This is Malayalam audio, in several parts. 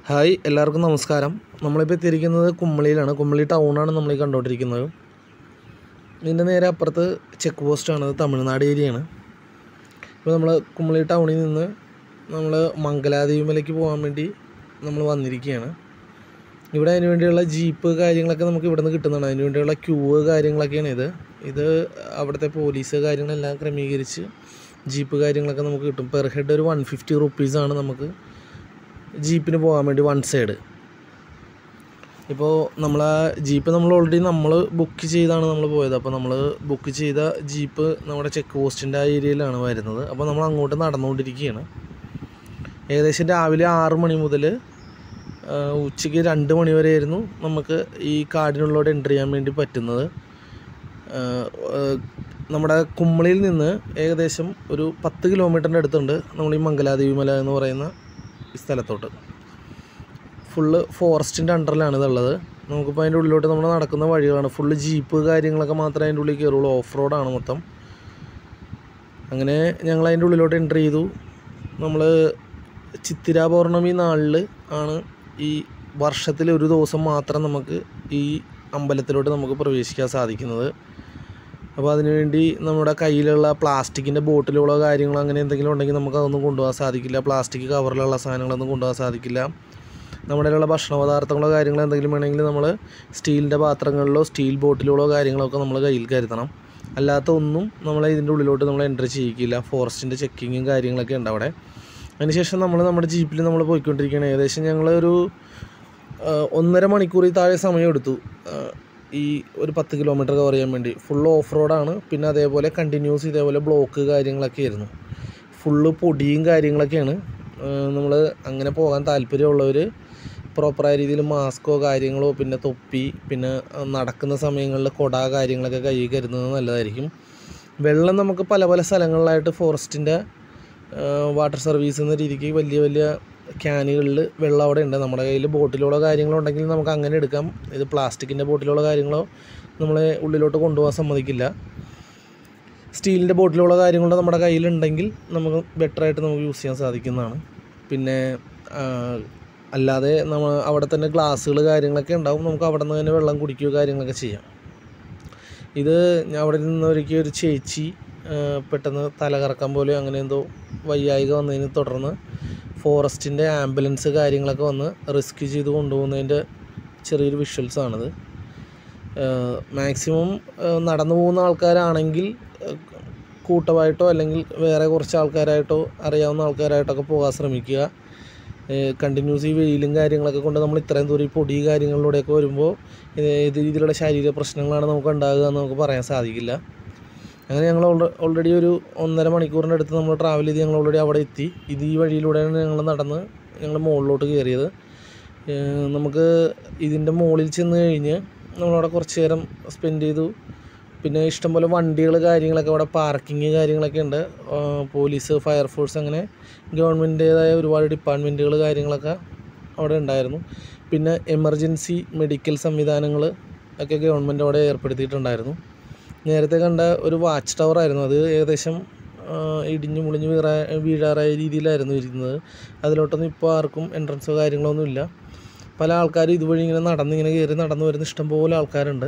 ഹായ് എല്ലാവർക്കും നമസ്കാരം നമ്മളിപ്പോൾ എത്തിയിരിക്കുന്നത് കുമ്മളിയിലാണ് കുമ്മളി ടൗണാണ് നമ്മൾ ഈ കണ്ടുകൊണ്ടിരിക്കുന്നത് ഇതിൻ്റെ നേരെ അപ്പുറത്ത് ചെക്ക് പോസ്റ്റാണ് ഇത് തമിഴ്നാട് ഏരിയയാണ് ഇപ്പോൾ നമ്മൾ കുമ്മളി ടൗണിൽ നിന്ന് നമ്മൾ മംഗലാദ്വീപിലേക്ക് പോകാൻ വേണ്ടി നമ്മൾ വന്നിരിക്കുകയാണ് ഇവിടെ അതിന് വേണ്ടിയുള്ള ജീപ്പ് കാര്യങ്ങളൊക്കെ നമുക്ക് ഇവിടെ നിന്ന് കിട്ടുന്നതാണ് അതിന് വേണ്ടിയുള്ള ക്യൂ കാര്യങ്ങളൊക്കെയാണ് ഇത് ഇത് അവിടുത്തെ പോലീസ് കാര്യങ്ങളെല്ലാം ക്രമീകരിച്ച് ജീപ്പ് കാര്യങ്ങളൊക്കെ നമുക്ക് കിട്ടും പെർ ഹെഡ് ഒരു വൺ ഫിഫ്റ്റി റുപ്പീസാണ് നമുക്ക് ജീപ്പിന് പോകാൻ വേണ്ടി വൺ സൈഡ് ഇപ്പോൾ നമ്മൾ ആ ജീപ്പ് നമ്മൾ ഓൾറെഡി നമ്മൾ ബുക്ക് ചെയ്താണ് നമ്മൾ പോയത് അപ്പോൾ നമ്മൾ ബുക്ക് ചെയ്ത ജീപ്പ് നമ്മുടെ ചെക്ക് പോസ്റ്റിൻ്റെ ആ ഏരിയയിലാണ് വരുന്നത് അപ്പോൾ നമ്മൾ അങ്ങോട്ട് നടന്നുകൊണ്ടിരിക്കുകയാണ് ഏകദേശം രാവിലെ ആറ് മണി മുതൽ ഉച്ചയ്ക്ക് രണ്ട് മണി വരെയായിരുന്നു നമുക്ക് ഈ കാടിനുള്ളോട് എൻ്റർ ചെയ്യാൻ വേണ്ടി പറ്റുന്നത് ആ, ആ, നമ്മുടെ കുമ്മളിയിൽ നിന്ന് ഏകദേശം ഒരു പത്ത് കിലോമീറ്ററിൻ്റെ അടുത്തുണ്ട് നമ്മൾ ഈ മംഗലാദേവി മല എന്ന് പറയുന്ന ഈ സ്ഥലത്തോട്ട് ഫുള്ള് ഫോറസ്റ്റിൻ്റെ അണ്ടറിലാണ് ഇതുള്ളത് നമുക്കിപ്പോൾ അതിൻ്റെ ഉള്ളിലോട്ട് നമ്മൾ നടക്കുന്ന വഴികളാണ് ഫുള്ള് ജീപ്പ് കാര്യങ്ങളൊക്കെ മാത്രമേ അതിൻ്റെ ഉള്ളിൽ കയറുള്ളൂ ഓഫ് റോഡാണ് മൊത്തം അങ്ങനെ ഞങ്ങൾ അതിൻ്റെ ഉള്ളിലോട്ട് എൻ്റർ ചെയ്തു നമ്മൾ ചിത്തിര പൗർണമി നാളിൽ ആണ് ഈ വർഷത്തിൽ ഒരു ദിവസം മാത്രം നമുക്ക് ഈ അമ്പലത്തിലോട്ട് നമുക്ക് പ്രവേശിക്കാൻ സാധിക്കുന്നത് അപ്പോൾ അതിനുവേണ്ടി നമ്മുടെ കയ്യിലുള്ള പ്ലാസ്റ്റിക്കിൻ്റെ ബോട്ടിലുകളോ കാര്യങ്ങളോ അങ്ങനെ എന്തെങ്കിലും ഉണ്ടെങ്കിൽ നമുക്ക് അതൊന്നും കൊണ്ടുപോകാൻ സാധിക്കില്ല പ്ലാസ്റ്റിക് കവറിലുള്ള സാധനങ്ങളൊന്നും കൊണ്ടുപോകാൻ സാധിക്കില്ല നമ്മുടെ കയ്യിലുള്ള ഭക്ഷണ പദാർത്ഥങ്ങളോ കാര്യങ്ങളോ എന്തെങ്കിലും വേണമെങ്കിൽ നമ്മൾ സ്റ്റീലിൻ്റെ പാത്രങ്ങളിലോ സ്റ്റീൽ ബോട്ടിലുകളോ കാര്യങ്ങളോ ഒക്കെ നമ്മൾ കയ്യിൽ കരുതണം അല്ലാത്ത ഒന്നും നമ്മളെ ഇതിൻ്റെ ഉള്ളിലോട്ട് നമ്മൾ എൻ്റർ ചെയ്യിക്കില്ല ഫോറസ്റ്റിൻ്റെ ചെക്കിങ്ങും കാര്യങ്ങളൊക്കെ ഉണ്ട് അവിടെ അതിനുശേഷം നമ്മൾ നമ്മുടെ ജീപ്പിൽ നമ്മൾ പോയിക്കൊണ്ടിരിക്കുകയാണ് ഏകദേശം ഞങ്ങൾ ഒരു ആ, ഒന്നര മണിക്കൂറിൽ താഴെ സമയം എടുത്തു ആ, ഈ ഒരു പത്ത് കിലോമീറ്റർ കവർ ചെയ്യാൻ വേണ്ടി ഫുൾ ഓഫ് റോഡാണ് പിന്നെ അതേപോലെ കണ്ടിന്യൂസ് ഇതേപോലെ ബ്ലോക്ക് കാര്യങ്ങളൊക്കെ ആയിരുന്നു ഫുള്ള് പൊടിയും കാര്യങ്ങളൊക്കെയാണ് നമ്മൾ അങ്ങനെ പോകാൻ താല്പര്യമുള്ളവർ പ്രോപ്പറായ രീതിയിൽ മാസ്കോ കാര്യങ്ങളോ പിന്നെ തൊപ്പി പിന്നെ ആ, നടക്കുന്ന സമയങ്ങളിൽ കൊട കാര്യങ്ങളൊക്കെ കയ്യിൽ കരുതുന്നത് നല്ലതായിരിക്കും വെള്ളം നമുക്ക് പല പല സ്ഥലങ്ങളിലായിട്ട് ഫോറസ്റ്റിൻ്റെ വാട്ടർ സർവീസ് എന്ന രീതിക്ക് വലിയ വലിയ ക്യാനുകളിൽ വെള്ളം അവിടെ ഉണ്ട് നമ്മുടെ കയ്യിൽ ബോട്ടിലുകളോ കാര്യങ്ങളോ ഉണ്ടെങ്കിൽ നമുക്ക് അങ്ങനെ എടുക്കാം ഇത് പ്ലാസ്റ്റിക്കിൻ്റെ ബോട്ടിലുകളോ കാര്യങ്ങളോ നമ്മളെ ഉള്ളിലോട്ട് കൊണ്ടുപോകാൻ സമ്മതിക്കില്ല സ്റ്റീലിൻ്റെ ബോട്ടിലുകളോ കാര്യങ്ങളോ നമ്മുടെ കയ്യിലുണ്ടെങ്കിൽ നമുക്ക് ബെറ്ററായിട്ട് നമുക്ക് യൂസ് ചെയ്യാൻ സാധിക്കുന്നതാണ് പിന്നെ ആ, അല്ലാതെ നമ്മൾ അവിടെ തന്നെ ഗ്ലാസ്സുകൾ കാര്യങ്ങളൊക്കെ ഉണ്ടാവും നമുക്ക് അവിടെ നിന്ന് തന്നെ വെള്ളം കുടിക്കുകയോ കാര്യങ്ങളൊക്കെ ചെയ്യാം ഇത് ഞാൻ അവിടെ നിന്ന് ഒരിക്കൽ ഒരു ചേച്ചി ആ, പെട്ടെന്ന് തലകറക്കം പോലെ അങ്ങനെ എന്തോ വയ്യായിക വന്നതിനെ തുടർന്ന് ഫോറസ്റ്റിൻ്റെ ആംബുലൻസ് കാര്യങ്ങളൊക്കെ വന്ന് റെസ്ക്യൂ ചെയ്ത് കൊണ്ടുപോകുന്നതിൻ്റെ ചെറിയൊരു വിഷ്വൽസാണിത് മാക്സിമം നടന്നു പോകുന്ന ആൾക്കാരാണെങ്കിൽ ആ, കൂട്ടമായിട്ടോ അല്ലെങ്കിൽ വേറെ കുറച്ച് ആൾക്കാരായിട്ടോ അറിയാവുന്ന ആൾക്കാരായിട്ടൊക്കെ പോകാൻ ശ്രമിക്കുക കണ്ടിന്യൂസ് ഈ വെയിലും കാര്യങ്ങളൊക്കെ കൊണ്ട് നമ്മൾ ഇത്രയും ദൂരം ഈ പൊടി കാര്യങ്ങളിലൂടെയൊക്കെ വരുമ്പോൾ ഇത് ഏത് രീതിയിലുള്ള ശാരീരിക പ്രശ്നങ്ങളാണ് നമുക്ക് ഉണ്ടാകുക എന്ന് നമുക്ക് പറയാൻ സാധിക്കില്ല അങ്ങനെ ഞങ്ങൾ ഓൾറെഡി ഒരു ഒന്നര മണിക്കൂറിൻ്റെ അടുത്ത് നമ്മൾ ട്രാവൽ ചെയ്ത് ഞങ്ങൾ ഓൾറെഡി അവിടെ എത്തി ഇത് ഈ വഴിയിലൂടെയാണ് ഞങ്ങൾ നടന്ന് ഞങ്ങൾ മുകളിലോട്ട് കയറിയത് ഏഹ് നമുക്ക് ഇതിൻ്റെ മുകളിൽ ചെന്ന് കഴിഞ്ഞ് നമ്മളവിടെ കുറച്ച് നേരം സ്പെൻഡ് ചെയ്തു പിന്നെ ഇഷ്ടംപോലെ വണ്ടികൾ കാര്യങ്ങളൊക്കെ അവിടെ പാർക്കിങ് കാര്യങ്ങളൊക്കെ ഉണ്ട് ആഹ് പോലീസ് ഫയർഫോഴ്സ് അങ്ങനെ ഗവൺമെൻറ്റേതായ ഒരുപാട് ഡിപ്പാർട്ട്മെൻറ്റുകൾ കാര്യങ്ങളൊക്കെ അവിടെ ഉണ്ടായിരുന്നു പിന്നെ എമർജൻസി മെഡിക്കൽ സംവിധാനങ്ങൾ ഒക്കെ ഗവൺമെൻറ് അവിടെ ഏർപ്പെടുത്തിയിട്ടുണ്ടായിരുന്നു നേരത്തെ കണ്ട ഒരു വാച്ച് ടവർ ആയിരുന്നു അത് ഏകദേശം ആ, ഇടിഞ്ഞു മുളിഞ്ഞ് വീറാ വീഴാറായ രീതിയിലായിരുന്നു ഇരുന്നത് അതിലോട്ടൊന്നും ഇപ്പോൾ ആർക്കും എൻട്രൻസോ കാര്യങ്ങളോ ഒന്നും ഇല്ല പല ആൾക്കാരും ഇതുവഴി ഇങ്ങനെ നടന്ന് ഇങ്ങനെ കയറി നടന്നു വരുന്ന ഇഷ്ടംപോലെ ആൾക്കാരുണ്ട്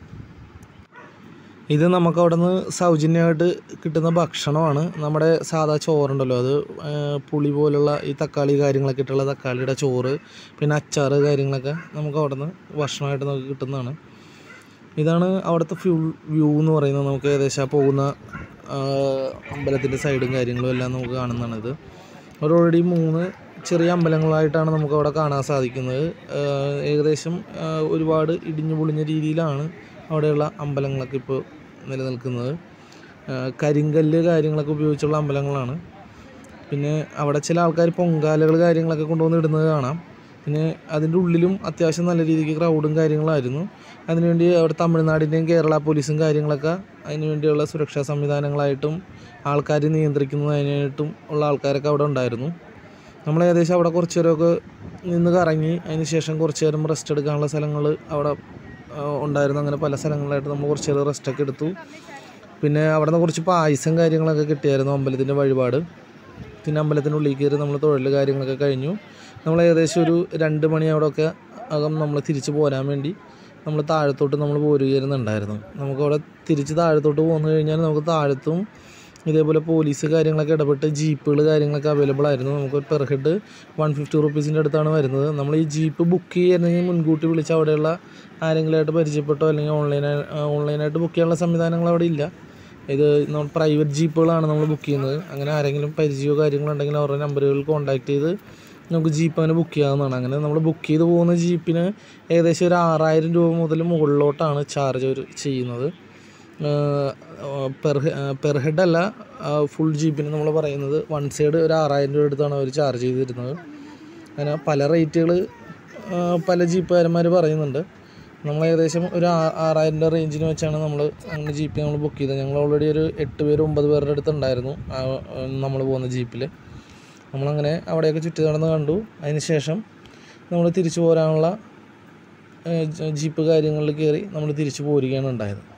ഇത് നമുക്ക് അവിടെ നിന്ന് സൗജന്യമായിട്ട് കിട്ടുന്ന ഭക്ഷണമാണ് നമ്മുടെ സാധാ ചോറുണ്ടല്ലോ അത് ആ, പുളി പോലുള്ള ഈ തക്കാളി കാര്യങ്ങളൊക്കെ ഇട്ടുള്ള തക്കാളിയുടെ ചോറ് പിന്നെ അച്ചാറ് കാര്യങ്ങളൊക്കെ നമുക്ക് അവിടെ നിന്ന് ഭക്ഷണമായിട്ട് നമുക്ക് കിട്ടുന്നതാണ് ഇതാണ് അവിടുത്തെ ഫ്യൂ വ്യൂ എന്ന് പറയുന്നത് നമുക്ക് ഏകദേശം ആ പോകുന്ന അമ്പലത്തിൻ്റെ സൈഡും കാര്യങ്ങളും എല്ലാം നമുക്ക് കാണുന്നതാണിത് ഒരു ഓൾറെഡി മൂന്ന് ചെറിയ അമ്പലങ്ങളായിട്ടാണ് നമുക്ക് അവിടെ കാണാൻ സാധിക്കുന്നത് ആ, ഏകദേശം ആ, ഒരുപാട് ഇടിഞ്ഞു പൊളിഞ്ഞ രീതിയിലാണ് അവിടെയുള്ള അമ്പലങ്ങളൊക്കെ ഇപ്പോൾ നിലനിൽക്കുന്നത് ആ, കരിങ്കല്ല് കാര്യങ്ങളൊക്കെ ഉപയോഗിച്ചുള്ള അമ്പലങ്ങളാണ് പിന്നെ അവിടെ ചില ആൾക്കാർ പൊങ്കാലകൾ കാര്യങ്ങളൊക്കെ കൊണ്ടുവന്ന് ഇടുന്നത് കാണാം പിന്നെ അതിൻ്റെ ഉള്ളിലും അത്യാവശ്യം നല്ല രീതിക്ക് ക്രൗഡും കാര്യങ്ങളായിരുന്നു അതിനുവേണ്ടി അവിടെ തമിഴ്നാടിൻ്റെയും കേരള പോലീസും കാര്യങ്ങളൊക്കെ അതിന് വേണ്ടിയുള്ള സുരക്ഷാ സംവിധാനങ്ങളായിട്ടും ആൾക്കാർ നിയന്ത്രിക്കുന്നതിനായിട്ടും ഉള്ള ആൾക്കാരൊക്കെ അവിടെ ഉണ്ടായിരുന്നു നമ്മൾ ഏകദേശം അവിടെ കുറച്ച് നേരമൊക്കെ നിന്ന് കറങ്ങി അതിന് ശേഷം കുറച്ച് നേരം റെസ്റ്റ് എടുക്കാനുള്ള സ്ഥലങ്ങൾ അവിടെ ആ, ഉണ്ടായിരുന്നു അങ്ങനെ പല സ്ഥലങ്ങളിലായിട്ട് നമ്മൾ കുറച്ച് നേരം റെസ്റ്റൊക്കെ എടുത്തു പിന്നെ അവിടെ നിന്ന് കുറച്ച് പായസം കാര്യങ്ങളൊക്കെ കിട്ടിയായിരുന്നു അമ്പലത്തിൻ്റെ വഴിപാട് പിന്നെ അമ്പലത്തിനുള്ളിൽ കയറി നമ്മൾ തൊഴിൽ കാര്യങ്ങളൊക്കെ കഴിഞ്ഞു നമ്മൾ ഏകദേശം ഒരു രണ്ട് മണിയോടൊക്കെ അകം നമ്മൾ തിരിച്ച് പോരാൻ വേണ്ടി നമ്മൾ താഴത്തോട്ട് നമ്മൾ പോരുകയായിരുന്നുണ്ടായിരുന്നു നമുക്കവിടെ തിരിച്ച് താഴത്തോട്ട് പോന്നു കഴിഞ്ഞാൽ നമുക്ക് താഴത്തും ഇതേപോലെ പോലീസ് കാര്യങ്ങളൊക്കെ ഇടപെട്ട് ജീപ്പുകൾ കാര്യങ്ങളൊക്കെ അവൈലബിൾ ആയിരുന്നു നമുക്ക് പെർ ഹെഡ് വൺ ഫിഫ്റ്റി റുപ്പീസിൻ്റെ അടുത്താണ് വരുന്നത് നമ്മൾ ഈ ജീപ്പ് ബുക്ക് ചെയ്യുകയായിരുന്നെങ്കിൽ മുൻകൂട്ടി വിളിച്ച് അവിടെയുള്ള ആരെങ്കിലുമായിട്ട് പരിചയപ്പെട്ടോ അല്ലെങ്കിൽ ഓൺലൈനായി ഓൺലൈനായിട്ട് ബുക്ക് ചെയ്യാനുള്ള സംവിധാനങ്ങൾ അവിടെ ഇല്ല ഇത് നമ്മൾ പ്രൈവറ്റ് ജീപ്പുകളാണ് നമ്മൾ ബുക്ക് ചെയ്യുന്നത് അങ്ങനെ ആരെങ്കിലും പരിചയമോ കാര്യങ്ങളോ ഉണ്ടെങ്കിൽ അവരുടെ നമ്പറുകളിൽ കോൺടാക്ട് ചെയ്ത് നമുക്ക് ജീപ്പ് അങ്ങനെ ബുക്ക് ചെയ്യാവുന്നതാണ് അങ്ങനെ നമ്മൾ ബുക്ക് ചെയ്ത് പോകുന്ന ജീപ്പിന് ഏകദേശം ഒരു ആറായിരം രൂപ മുതൽ മുകളിലോട്ടാണ് ചാർജ് അവർ ചെയ്യുന്നത് പെർ പെർ ഹെഡ് അല്ല ഫുൾ ജീപ്പിന് നമ്മൾ പറയുന്നത് വൺ സൈഡ് ഒരു ആറായിരം രൂപ എടുത്താണ് അവർ ചാർജ് ചെയ്തിരുന്നത് അങ്ങനെ പല റേറ്റുകൾ പല ജീപ്പുകാരന്മാർ പറയുന്നുണ്ട് നമ്മൾ ഏകദേശം ഒരു ആ- ആറായിരം രൂപ റേഞ്ചിന് വെച്ചാണ് നമ്മൾ അങ്ങനെ ജീപ്പ് നമ്മൾ ബുക്ക് ചെയ്തത് ഞങ്ങൾ ഓൾറെഡി ഒരു എട്ട് പേര് ഒമ്പത് പേരുടെ അടുത്ത് ഉണ്ടായിരുന്നു നമ്മൾ പോകുന്ന ജീപ്പിൽ നമ്മളങ്ങനെ അവിടെയൊക്കെ ചുറ്റി നടന്ന് കണ്ടു അതിന് ശേഷം നമ്മൾ തിരിച്ചു പോരാനുള്ള ഏഹ്, ജീപ്പ് കാര്യങ്ങളിൽ കയറി നമ്മൾ തിരിച്ചു പോരുകയാണ് ഉണ്ടായത്